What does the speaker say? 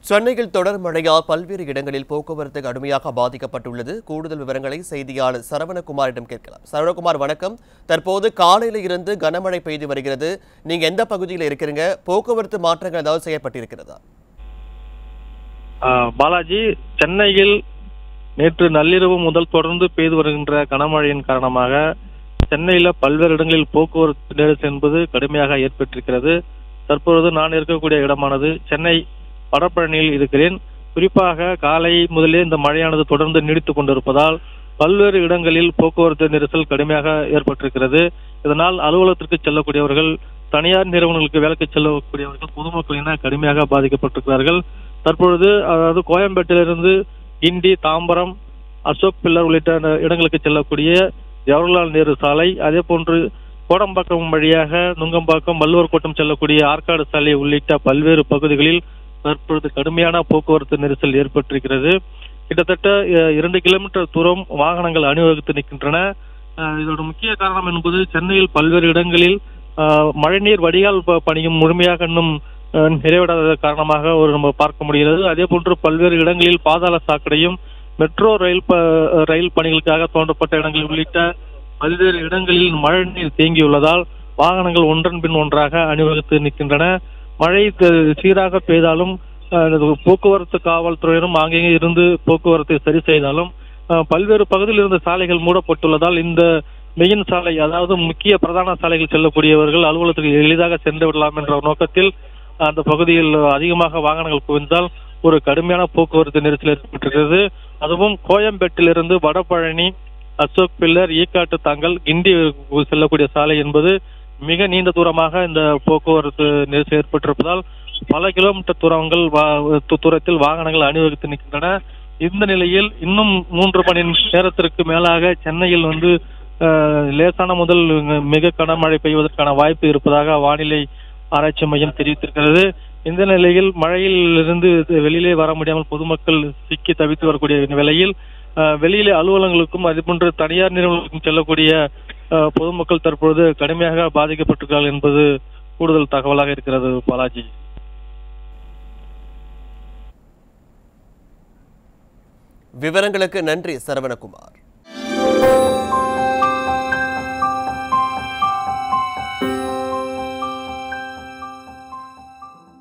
சென்னையில் தொடர் மழையால் பல்வேறு இடங்களில் போக்குவரத்து கடுமையாக பாதிக்கப்பட்டுள்ளது கூடுதல் விவரங்களை செய்தியாளர் சரவணகுமாரிடம் கேட்கலாம் சரவணகுமார் வணக்கம் தற்போது காலையில இருந்து கனமழை பெய்து வருகிறது நீங்க எந்த பகுதியில் இருக்கிறீங்க போக்குவரத்து மாற்றங்கள் ஏதாவது செய்யப்பட்டிருக்கிறதா ஆஹ் பாலாஜி சென்னையில் நேற்று நள்ளிரவு முதல் தொடர்ந்து பெய்து வருகின்ற கனமழையின் காரணமாக சென்னையில பல்வேறு இடங்களில் போக்குவரத்து நெரிசல் என்பது கடுமையாக ஏற்பட்டிருக்கிறது தற்பொழுது நான் இருக்கக்கூடிய இடமானது சென்னை வடபழனியில் இருக்கிறேன் குறிப்பாக காலை முதலே இந்த மழையானது தொடர்ந்து நீடித்துக் கொண்டிருப்பதால் பல்வேறு இடங்களில் போக்குவரத்து நெரிசல் கடுமையாக ஏற்பட்டிருக்கிறது இதனால் அலுவலகத்திற்கு செல்லக்கூடியவர்கள் தனியார் நிறுவனங்களுக்கு வேலைக்கு செல்லக்கூடியவர்கள் பொதுமக்கள் என கடுமையாக பாதிக்கப்பட்டிருக்கிறார்கள் தற்பொழுது அதாவது கோயம்பேட்டிலிருந்து கிண்டி தாம்பரம் அசோக் பில்லர் உள்ளிட்ட அந்த இடங்களுக்கு செல்லக்கூடிய ஜவஹர்லால் நேரு சாலை அதே போன்று கோடம்பாக்கம் வழியாக நுங்கம்பாக்கம் வள்ளுவர் கோட்டம் செல்லக்கூடிய ஆற்காடு சாலை உள்ளிட்ட பல்வேறு பகுதிகளில் தற்பொழுது கடுமையான போக்குவரத்து நெரிசல் ஏற்பட்டிருக்கிறது கிட்டத்தட்ட அஹ், இரண்டு கிலோமீட்டர் தூரம் வாகனங்கள் அணிவகுத்து நிற்கின்றன அஹ், இதோட முக்கிய காரணம் என்பது சென்னையில் பல்வேறு இடங்களில் அஹ், மழைநீர் வடிகால் ப- பணியும் முழுமையாக இன்னும் அஹ், நிறைவடையாத காரணமாக ஒரு நம்ம பார்க்க முடிகிறது அதே போன்று பல்வேறு இடங்களில் பாதாள சாக்கடையும் மெட்ரோ ரயில் ப- ரயில் பணிகளுக்காக தோண்டப்பட்ட இடங்கள் உள்ளிட்ட பல்வேறு இடங்களில் மழைநீர் தேங்கியுள்ளதால் வாகனங்கள் ஒன்றன் பின் ஒன்றாக அணிவகுத்து நிற்கின்றன மழை த- சீராக பெய்தாலும் அஹ், இது போக்குவரத்து காவல்துறையினரும் ஆங்கேயே இருந்து போக்குவரத்தை சரி செய்தாலும் அஹ், பல்வேறு பகுதியில் இருந்த சாலைகள் மூடப்பட்டுள்ளதால் இந்த மெயின் சாலை அதாவது முக்கிய பிரதான சாலைகள் செல்லக்கூடியவர்கள் அலுவலகத்துக்கு எளிதாக சென்று விடலாம் என்ற நோக்கத்தில் அந்த பகுதியில் அதிகமாக வாகனங்கள் குவிந்தால் ஒரு கடுமையான போக்குவரத்து நெரிசல் ஏற்பட்டிருக்கிறது அதுவும் கோயம்பேட்டிலிருந்து வடபழனி அசோக் பில்லர் ஈக்காட்டு தாங்கல் கிண்டி செல்லக்கூடிய சாலை என்பது மிக நீண்ட தூரமாக இந்த போக்குவரத்து நெரிசல் ஏற்பட்டிருப்பதால் பல கிலோமீட்டர் தூரங்கள் வா- து- தூரத்தில் வாகனங்கள் அணிவகுத்து நிற்கின்றன இந்த நிலையில் இன்னும் மூன்று மணி நேரத்திற்கு மேலாக சென்னையில் வந்து அஹ், லேசான முதல் மிக கனமழை பெய்வதற்கான வாய்ப்பு இருப்பதாக வானிலை ஆராய்ச்சி மையம் தெரிவித்திருக்கிறது இந்த நிலையில் மழையில் இருந்து வெளியிலே வர முடியாமல் பொதுமக்கள் சிக்கி தவித்து வரக்கூடிய நிலையில் அஹ், வெளியிலே அலுவலகங்களுக்கும் அதேபோன்று தனியார் நிறுவனங்களுக்கும் செல்லக்கூடிய அஹ், பொதுமக்கள் தற்பொழுது கடுமையாக பாதிக்கப்பட்டிருக்கிறார்கள் என்பது கூடுதல் தகவலாக இருக்கிறது பாலாஜி விவரங்களுக்கு நன்றி சரவணகுமார்